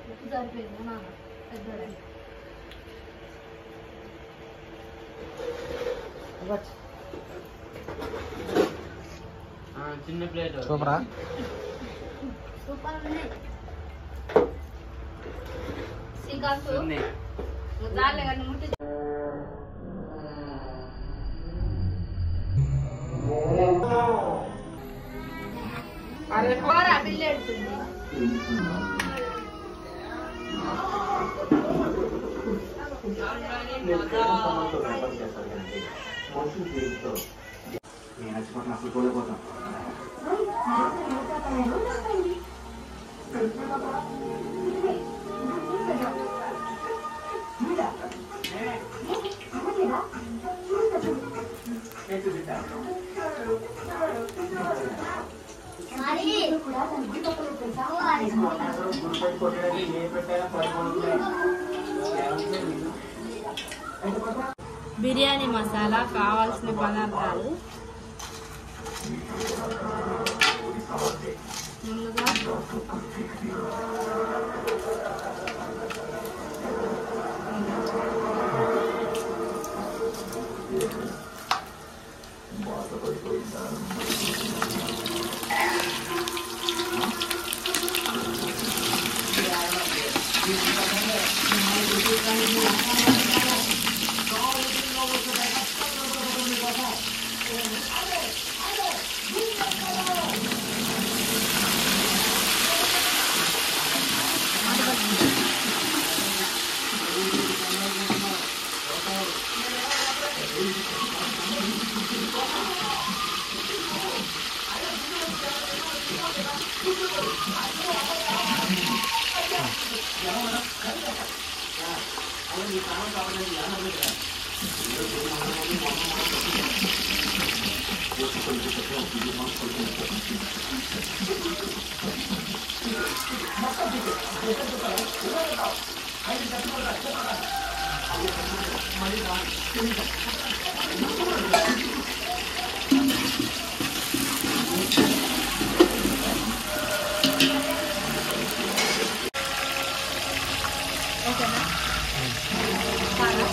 సరిపోయింది నాన్న పెద్దది చిన్న ప్లేట్ సూపరా సూపర్ ఉన్నాయి శ్రీకాంత్ ఉన్నాయి జాలే కానీ ముట్టి పోరా బిల్లు ఎడుతుంది బిర్యానీ మసాలా కావాల్సిన పదార్థాలు ముందుగా ఓకేనా కారం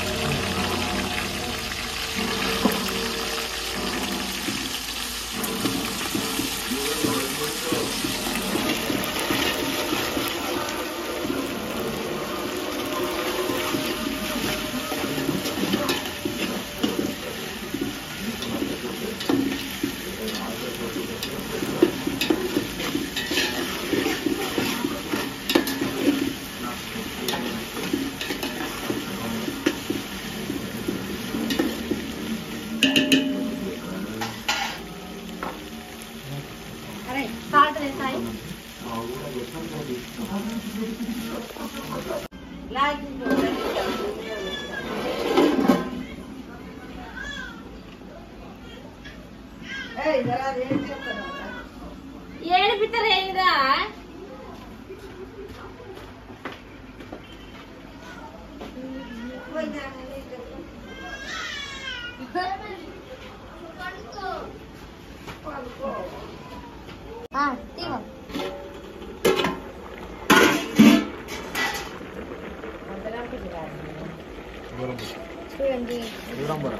అరే సాల్ట్ వేసాయి ఏడిపిస్తారు ఏందా తీగో దూరం చూడండి దూరం పోరా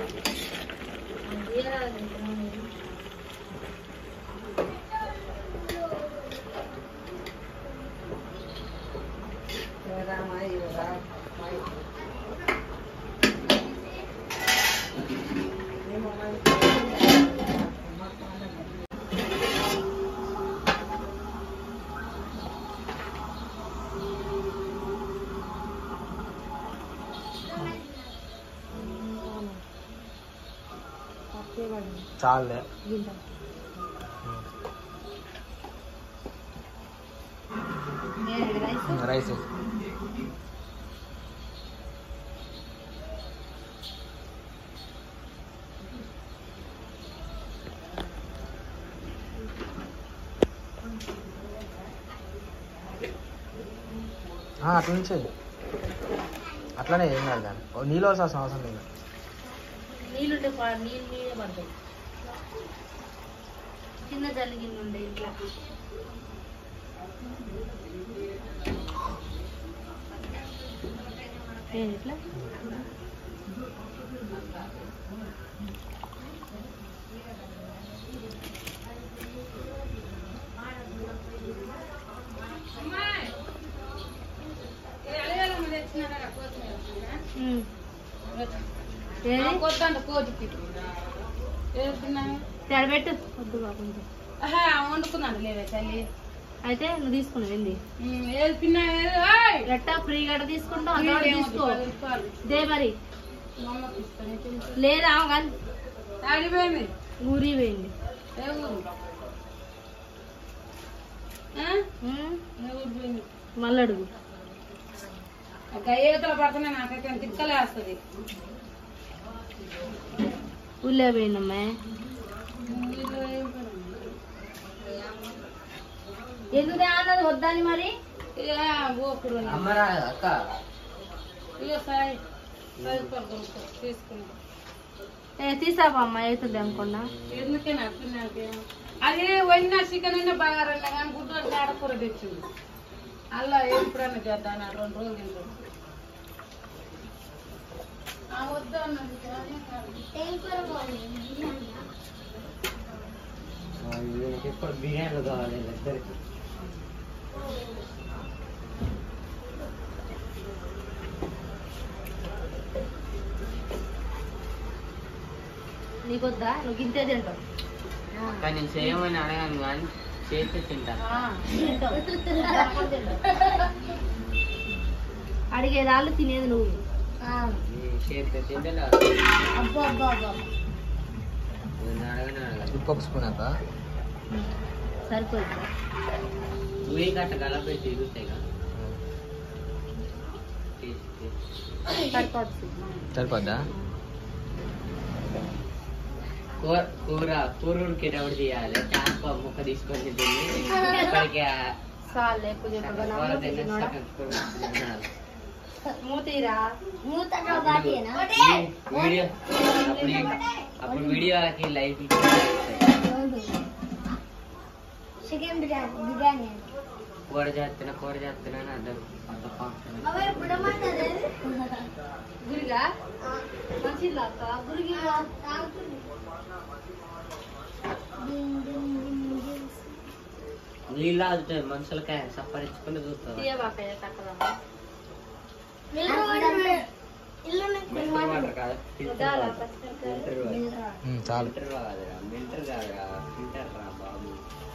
చాలే రైస్ అట్లా నుంచి అట్లనే ఏం కాదు దాన్ని ఓ నీళ్ళు వస్తాల్సిన అవసరం లేదు నీళ్ళుంటే ప- నీళ్ళు నీళ్ళే పడతాయి చిన్న జరిగింది ఉండే ఇట్లా ఏం ఇట్లా ఉమ్. ఏది కొత్త కోతికి తెరబెట్టు వద్దు బాగుంది వండుకున్నాను లేవే తల్లి అయితే నువ్వు తీసుకుని వెళ్ళి ఉమ్, ఏది పిన్న ఏది ఓయ్! ఎట్టా ఫ్రీ గడ తీసుకుంటావు అక్కడ వీడేమో తీసుకో పది రూపాయలు. దే మరి మా అమ్మకి ఇస్తాను, తింటా. లేదా కానీ ఆడిపోయింది ఊరి పోయింది ఏ ఊరు ఆ? ఉమ్. ఏ ఊరు పోయింది మళ్ళీ అడుగు గయ్యేతలు పడుతున్నా నాకైతే తిక్కలే వస్తుంది ఊళ్ళో పోయిందమ్మా ఎందుకు అన్నది వద్దని మరి ఓకుడు అమ్మరా అక్క ఇక సాయి పది రూపాయలు కొనుక్కో, తీసుకున్నా ఏ తీసావా అమ్మ అవుతుంది అనుకున్నా ఎందుకే నాకు నాకే అది వండిన చికెన్ అయినా బంగారం కానీ గుడ్డు అంటే ఆడకూర తెచ్చింది అలా ఎప్పుడన్నా చేద్దాం ఆ రెండు రోజులు తింటాం ఆ వద్దు అన్నది అదే కాదు. ఇప్పుడు బిర్యానీలు కావాలి ఇద్దరికి నీకొద్దా నువ్వు గింతే తింటావు కానీ నేను చేయమని అడగాను కానీ చేస్తే తింటా ఆ. తింటావు. అడిగేది వాళ్ళు తినేది నువ్వు ఆ. చేస్తే తింటే అబ్బా అబ్బా అబ్బా అడగని అడగాలి ఇంకొక స్పూన్ అక్క సరిపోయింది ఉయి గట్ట కలిపి తిరుగుతాయి కదా సరిపోతుంది సరిపోద్దా కూర కూర కూర ఉడికేటప్పుడు తీయాలి చేప ముక్క తీసుకొని తిని ఇప్పటికే ఆ చాలే ఎక్కువ సగం చెప్పగా కూర తిని సగం కూర తినాలి. మూతీరా ఈ వీడియో అప్పుడు అప్పుడు వీడియోకి లైఫ్ చికెన్ బిర్యానీ బిర్యానీ కూర చేస్తున్నా కూర చేస్తున్నా అని అర్థం అంత ఫంక్షన్ గురిగా మంచిది అక్క గురిగి నీళ్ళు ఆగుతాయి మనుషులకాయ సప్పరించుకుని చూస్తారు తీయబాకయ్య తక్కదా మిల్టర్ వాటర్ కాదు ఫిల్టర్ చాలా వాటర్ ఫిల్టర్ వాటర్ చాలు ఫిల్టర్ కాదురా మిల్టర్ కాదురా ఫిల్టర్ రా బాబు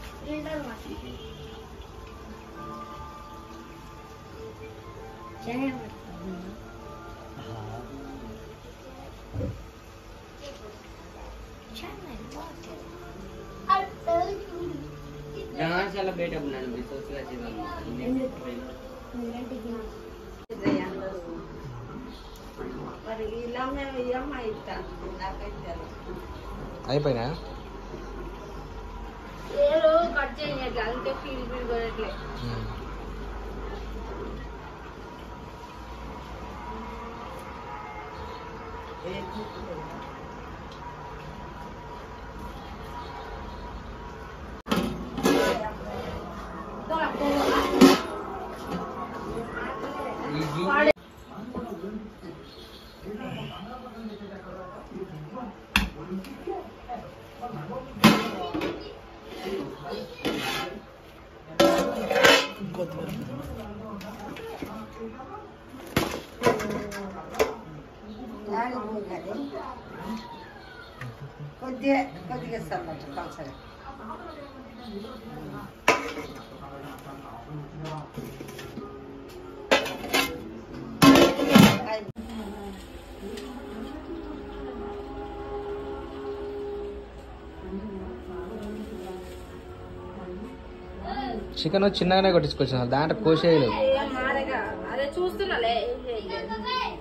జనాశాల బయట ఉన్నాను మీ సోసుగా మరి ఇలా మేము ఈ అమ్మాయి ఇస్తాను నాకైతే అయిపోయినా ఏదో కట్ చేయట్లే అంతే ఫీల్ ఫీల్ కొనట్లే కొద్దిగా కొద్దిగా ఇస్తాను కొంచెం పలసగా చికెన్ చిన్నగానే కొట్టించుకొచ్చిన దాంట్లో కోసేయలేదు మారగా అదే చూస్తున్నాలే ఏం చేయలేదు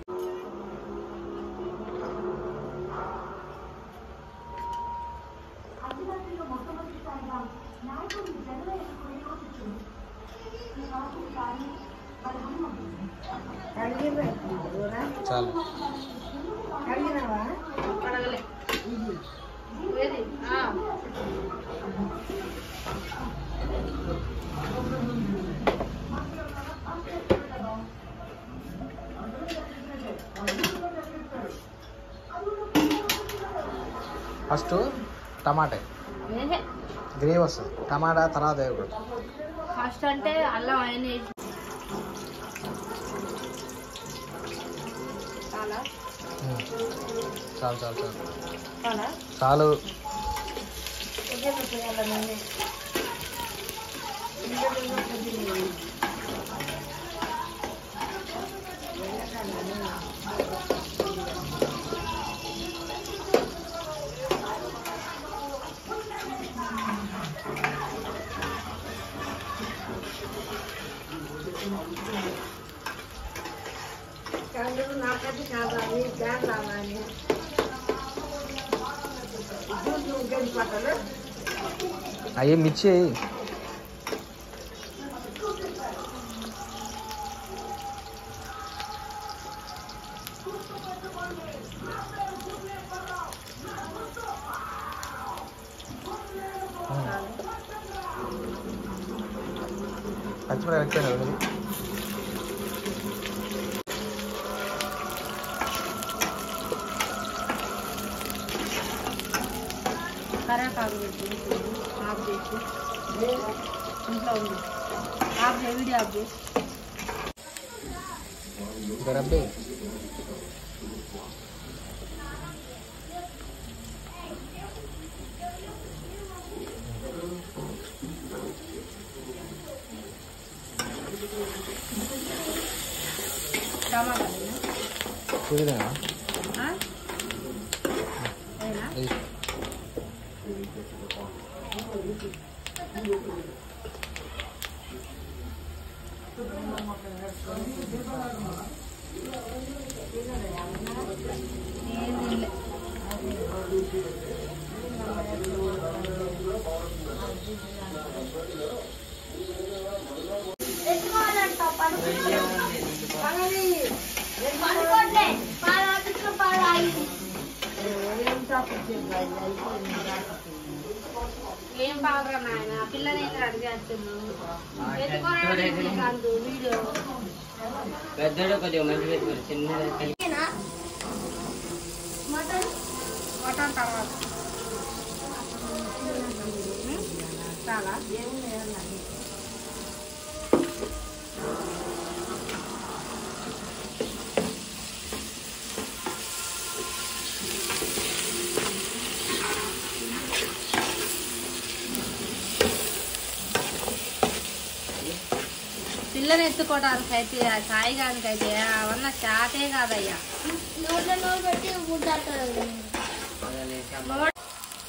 చాలు కడగలే ఏది ఆ. ఫస్ట్ టమాటా ఏహే. గ్రేవీ వస్తుంది టమాటా తర్వాత వేయకూడదు ఫస్ట్ అంటే అల్లం ఆయన వేసి చాలా ఉమ్. చాలు చాలు చాలు చాలా చాలు కానీ నాకది కావాలి బ్యాగ్ రావాలి ఇంకేం పట్టలు అయ్యి మిర్చి వేయి. ఉమ్. పచ్చిమిరపకాయలు ఎక్కువైనా వదిలి. కరేపాకు పెట్టి ఆఫ్ చేసి ఇంట్లో ఉంది ఆఫ్ చేయి వీడియో ఆఫ్ చేసి ఇంకా రబ్బే టమాటాలు పుదీనా అయినా వేయి. ఏం తినలే ఏం బాగా నాయన పిల్లని ఏం అడిగేస్తున్నాను ఎత్తుకోవడానికి వీడియో పెద్దోడు కొద్దిగా మంచి పెట్టుకోరు చిన్నది మటన్ తర్వాత చాలా పిల్లని ఎత్తుకోవడానికి అయితే ఆ సాయి గారికి అయితే అవన్నీ చాటే కాదయ్యా మొగ-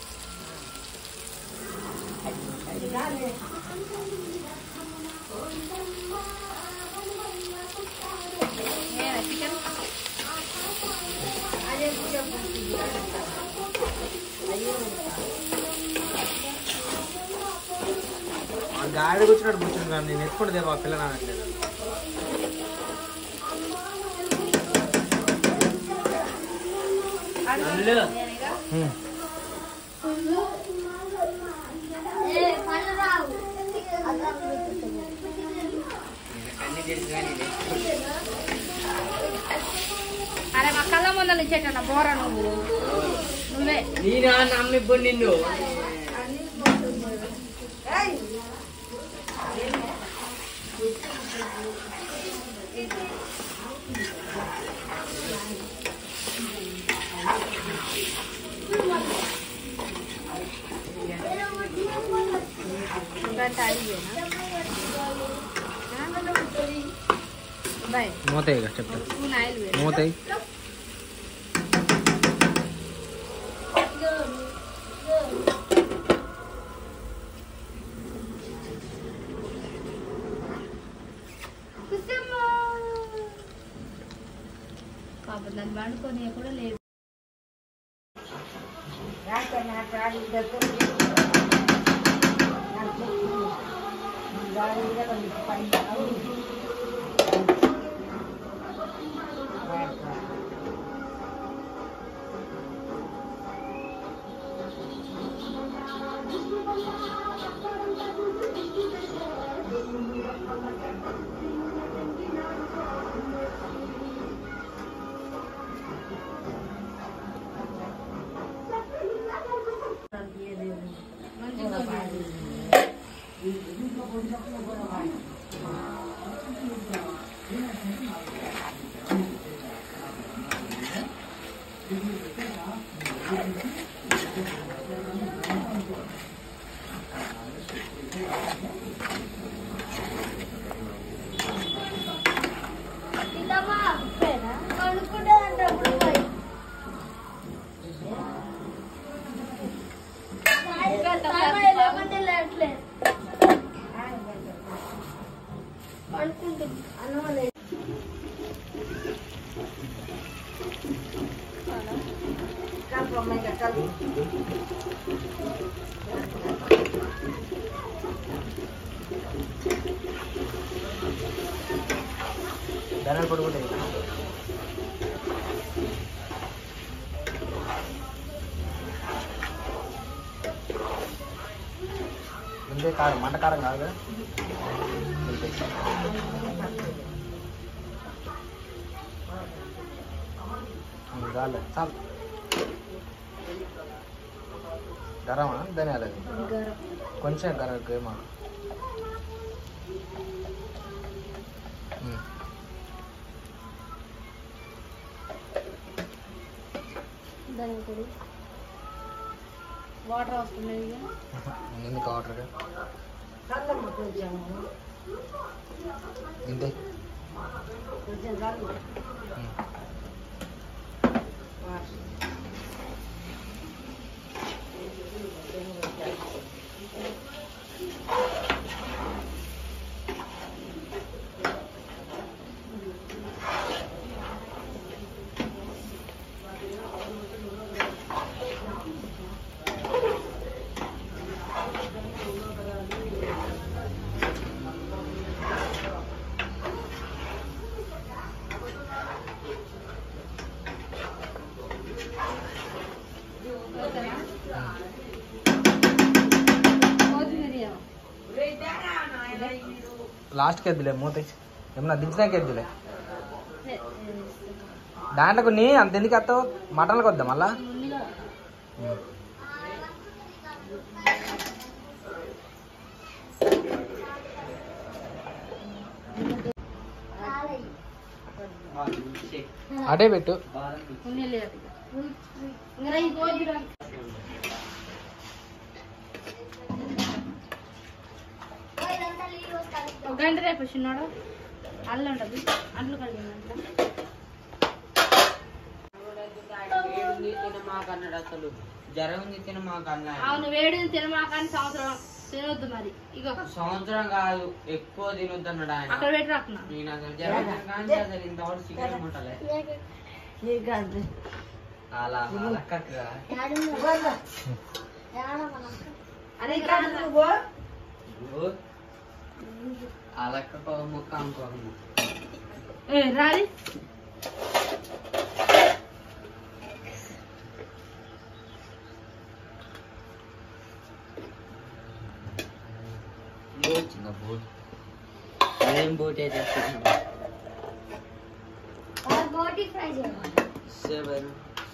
ఏనా చికెన్ ఆ గాడి కూర్చున్నాడు కూర్చున్నాడు నేను ఎత్తుకుంటే దేవా పిల్ల నానట్లేదు అందులో నేనేగా ఉమ్. అన్ని తెలుసు కానీ ఇది. అరే మా కళ్ళ ముందర ఇచ్చేటన్న బోర నువ్వు నువ్వే నేను నమ్మిప్పుడు నిన్ను ఇంకంటే అడిగేనా బాయ్ మూతాయి ఇక చెప్తా స్పూన్ ఆయిల్ వేడు మూతాయి పాపం దాన్ని వండుకొని కూడా లేదు కలపమ్మ ఇంకా కలుపు ధనాలు పడుకుంటాయి ముందే కారం మంట కారం కాదు కదా? ఉమ్, చాలు చాలు గరమా ధనియాలు అది కొంచెం గరం ఏమా వాటర్ వస్తున్నాయి ఇక. ఎందుకు వాటర్ కల్లమ్మ కొంచెం ఇంతే కొంచెం కల్లు ఉమ్. కొత్తిమీర లాస్ట్కి ఎద్దులే మూత ఏమన్నా దించినాక ఎద్దులే దాంట్లో కొన్ని అంత ఎందుకు వస్తావు మటన్లకు వద్దా మళ్ళా ఉమ్. అటే పెట్టు ఒక గంట రేపు చిన్నాడు అల్లు ఉంటుంది అల్లు కలిగింది ఏడుంది తినమాకు అన్నాడు అసలు జ్వరం ఉంది తినమాకు అన్నాడు అవును వేడి తినమాకాని సంవత్సరం తినొద్దు మరి ఇక సంవత్సరం కాదు ఎక్కువ తినొద్దు అన్నాడు ఆయన అక్కడ పెట్టి రాకున్నా నేను అసలు జ్వరం కానీ అసలు ఇంతవరకు చికెన్ ముట్టలే నీకు అంతే అలా అలక్కగా అరే కాదు నువ్వు అలక్క ముక్క అనుకో ఏ రాది బోట్ చిన్న బోట్ ఏం బోట్ అయితే సెవెన్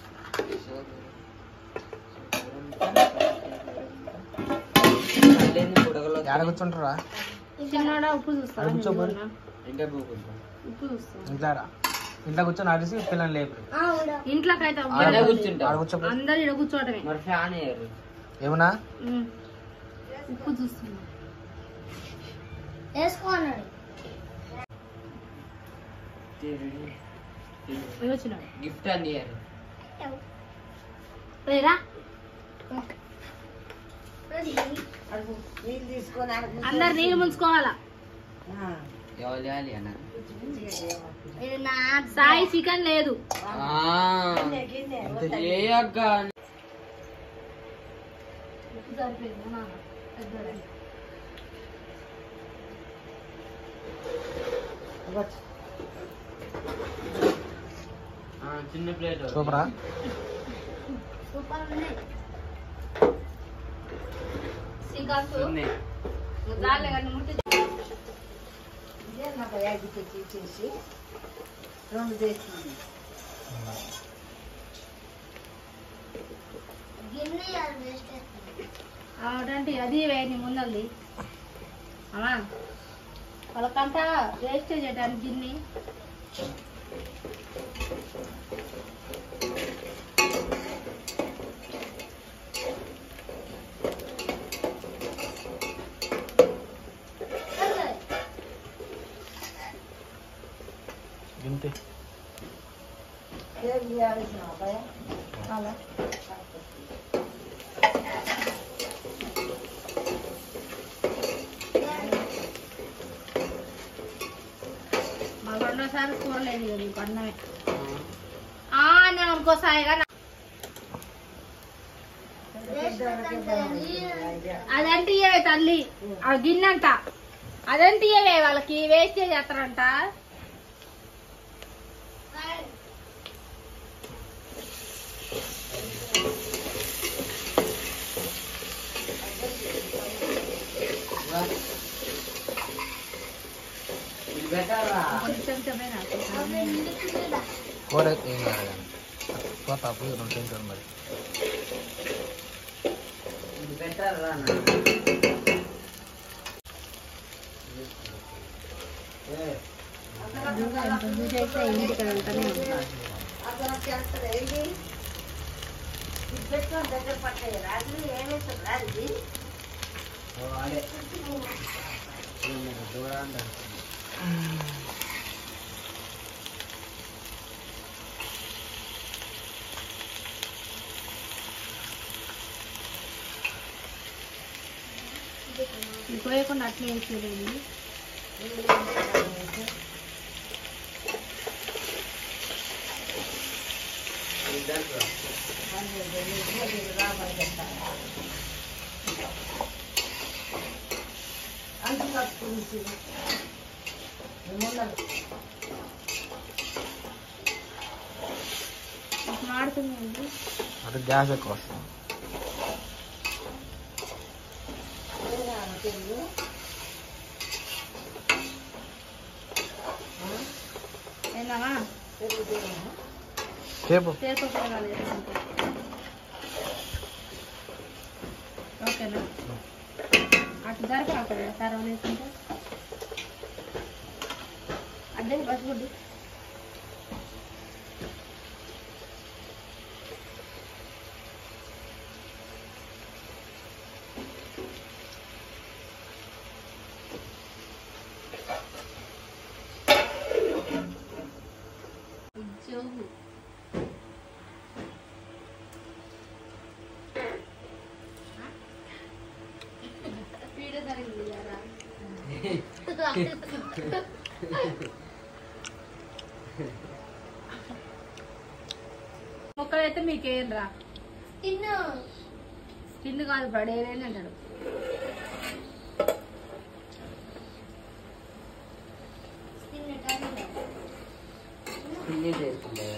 బుడగలో ఏడ కూర్చుంటారా చిన్నడా ఉప్పు చూస్తా అడుగు చూపు. ఇంకా బూకుంటా ఉప్పు చూస్తా ఇంట్లో రా. ఇంట్లో కూర్చొని అడిసి పిల్లలు లేపు ఇంట్లోకైతే ఆడ అవ్వదు. కూర్చుంటా ఆడ కూర్చో అందరు ఇక్కడ కూర్చోవటమే మరి ఫ్యాన్ వేయరు ఏమన్నా ఉమ్. ఉప్పు చూస్తున్నా వచ్చినాడు గిఫ్ట్ అని ఇయ్యరు లేరా అడుగు నీళ్ళు తీసుకొని అడుగు అందరు నీళ్ళు ముంచుకోవాలా ఆ, ఎవరు చేయాలి అన్న సాయి చికెన్ లేదు గిన్నె, గిన్నె. ఏ అక్క ఉప్పు సరిపోయింది నాన్న పెద్దది. ఇవ్వచ్చు. ఆ, చిన్న ప్లేట్ సూపరా శ్రీకాంత్ ఉన్నాయి నువ్వు చాలే కానీ ముట్టి ఇదే నాకు యాగి తెచ్చి ఇచ్చేసి రెండు తెచ్చింది అవునంటే అది వేయండి ముందండి అమ్మా వాళ్ళకంట వేస్టేజ్ చేయడానికి గిన్ని ఇంతే ఏం చేయాల్సిన అబ్బాయి అలా మా రెండోసారి కూరలేదు కదా నీకు అన్నమే ఆ, నేను అనుకోసాయిగా అదంటే ఇయ్యవే తల్లి ఆ గిన్నెంట అదంటే ఇయ్యవే వాళ్ళకి వేస్టేజ్ చేస్తారంట ఇది పెట్టాలా కొంచెం చెమే నాకు కూర ఏం కాదు కానీ కూర తప్పు రెండు తింటారు మరి ఇది పెట్టాలా అసలు చేస్తారు ఏంటి ఇది పెట్టుకొని దగ్గర పట్టాయి రాత్రి ఏమేస్తారు రాత్రి వాడే దూరం పోయకుండా అట్లే వేసేది అంత కట్టుకుని మాడుతుంది అంటే గ్యాస్ ఎక్కువ వస్తుంది ఏందమ్మా రేపు చేరుకోవాలి ఓకేనా అటు జరప అక్కడ సర్వ వేసుకుంటే అదే బస్ గుడ్డు జోగు వీడియో జరిగింది కదా ఒక్కడైతే మీకేం రా కింద కాదు పడేలేని అంటాడు పిల్లి చేసుకుంటే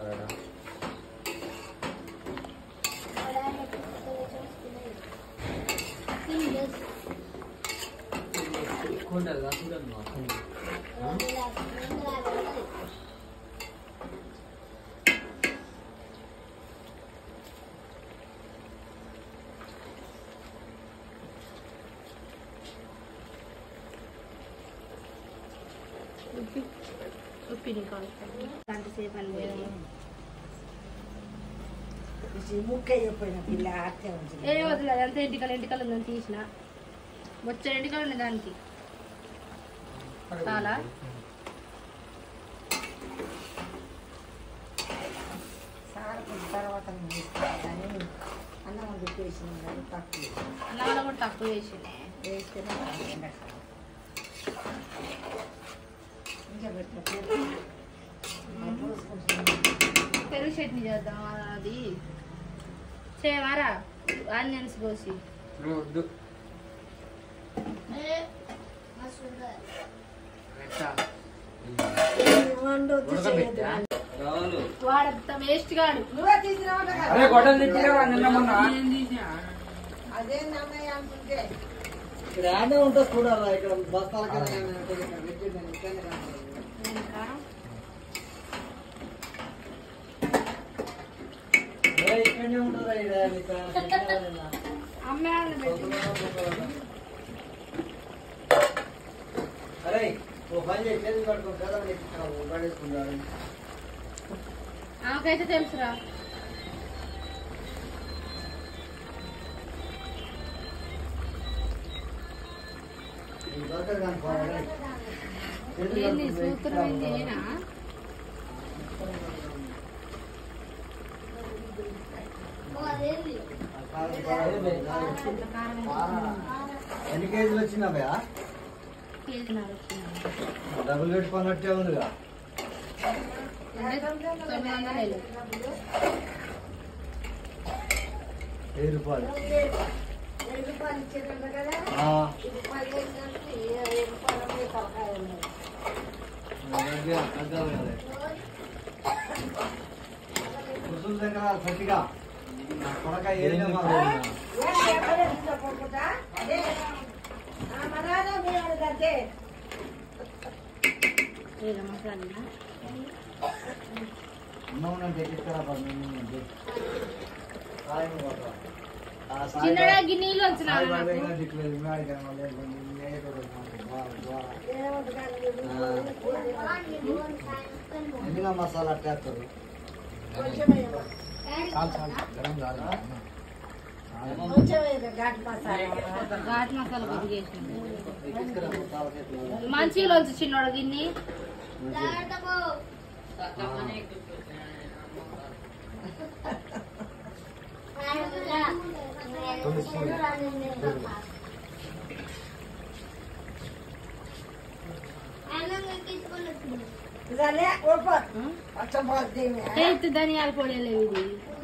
కుండలు కాకుండా ఉప్పి ఉప్పి నీ కాదు గంట సేపు అని లేదు ముక్క అయిపోయిన పిల్ల ఆటే ఉంది ఏ వదిలేదు అంత ఎంటికలు ఎంటికలు ఉందని తీసిన వచ్చే ఎంటికలు ఉంది దానికి చాలా సార్ తర్వాత నేను ఇస్తాను కానీ అన్నం చెప్పేసిన కానీ తక్కువ అన్నవాళ్ళ కూడా తక్కువ వేసిండే వేస్తేనే ఎండాకాలం ఇంకా పెట్టిన పెరుగు చట్నీ చేద్దాం అది చేయవారా ఆనియన్స్ కోసి వద్దు పెట్టా ఉడకబెట్టా రావులు వాడంత వేస్ట్ గాడు నువ్వే తీసుకురావు కదా అరే గొడవలు తెచ్చిలేవా నిన్న మొన్న అదే నాన్నయ్య అనుకుంటే ఇక్కడ ఆడే ఉంటే చూడాలా ఇక్కడ బస్తాల కింద ఇంకా ఇక్కడనే ఉంటుందా ఇక్కడ అమ్మే వాళ్ళని పెట్టి అరే ఓ పని చేసి చేతులు పట్టుకో కదా పడేసుకుంటాడు ఆమెకైతే తెలుసురా దొరకదు కానీ పోవాలి. చేతులు ఏంది పట్టుకో, సూత్రం ఏంది ఇట్లా ఏనా? కాదు, కాదు, కాదు. ఎన్ని కేజీలు వచ్చిందా భయ కేజీన్నర వచ్చింది. డబ్బులు పెట్టుకున్నట్టే ఉందిగా తొమ్మిది వందలు వెయ్యి రూపాయలు వెయ్యి రూపాయలు ఇచ్చేటంట కదా ఆ, ఇది పదిహేను కలిపి వెయ్యి రూపాయల మీద తలకాయ ఉన్నది. దగ్గర, దగ్గర ఉన్నది. కుసులు దగ్గర గట్టిగా నా కొడక ఏం ఏం చెప్పలేదు చెప్పకుండా? అదే. ఆ, మా నాన్న మీరు అడగంతే. వేరే మసాలా అన్నం ఉన్నది ఎక్కిస్తారా పది మంది ఉంది. సాయం కొడతా. ఆ సాయం చిన్నడా గిన్నెలు వచ్చిన సాయం పడితే ఇంకా దిక్కులేదు. మీ ఆడికి ఏమో లేదు. మీ ఏదో ఒకటి మాకు. బా, బా. ఏమంటున్నాను మీరు? ఎందుకు మసాలా అట్టేస్తారు కొంచెం వేయమ్మా. చాలు చాలు గరం చాలు కొంచెం వేయదు ఘాటు మసాలా ఘాట్ మసాలా కొద్దిగా వేసింది ఎక్కిస్తారా మసాలా చెట్లు? మంచిగా వచ్చి చిన్నోడు గిన్నె ఇదనే ఓపో అచ్చం పోతుంది టేస్ట్ ధనియాల పొడి లేవు ఇది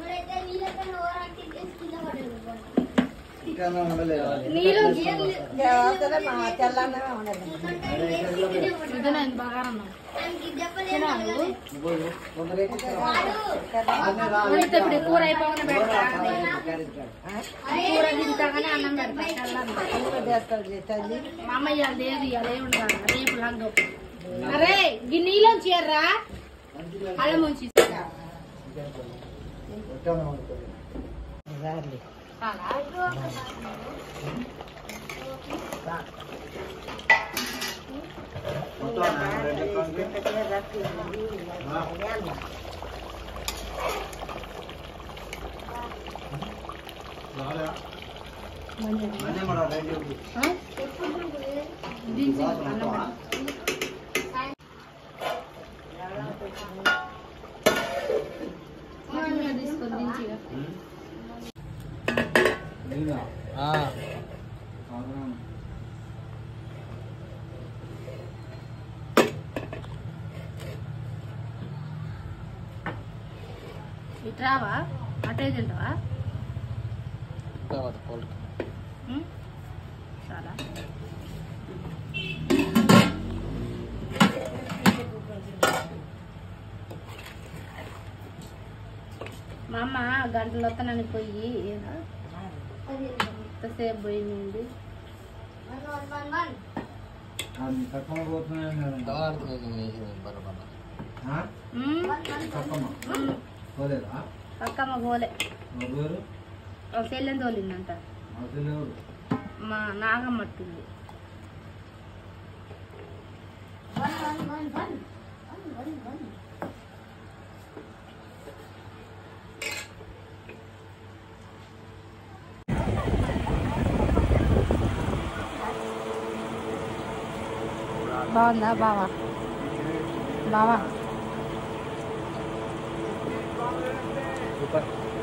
ఇంకా ఉండలేదు నీళ్ళు దేవతలే మా తెల్లన్నమే ఉండదు ఇదే బగారన్నం తినాలి కొందరు ఎక్కిస్తారా? అన్నే రా. ఉడితే ఇప్పుడు కూర అయిపోగానే పెడతా క్యారెట్ క్యారెట్. కూర తింటాగానే అన్నం పెడతా తెల్లన్నం చేస్తుంది తల్లి మా అమ్మ ఇవాళ లేదు ఇవాళ ఏమి ఉండాలి రేపు లంగం అరే గిన్నెలో చీర్రా అలా ముంచి ఒట్టాను అనుకోలేదు. చాలా మొత్తం రెండు ఎకరాలకి రాలే. మళ్ళీ మన రెండు ఎకరాలు. దించి వాసన అన్నం వస్తావా? పెడతా. తీసుకొని దించి ఇదిగా. ఆ, అవునా. ఇట్రావా అటే తింటావా తర్వాత పోల్కి. ఉం? చాలా మా అమ్మ గంటలు వస్తానని పోయి ఎంతసేపు పోయింది అది తక్కువ పోతున్నాయి కదా. దవాడుతుంది ఇది వేసింది బరోబర్. ఆ? ఉం? తక్కువ ఉం. పోలేదా పక్కమ్మ పోలే ఎవరు ఒక చెల్లెని తోలిందంట అసలు ఎవరు మా నాగమ్మట్టుంది బాగుందా బావా బావా సూపర్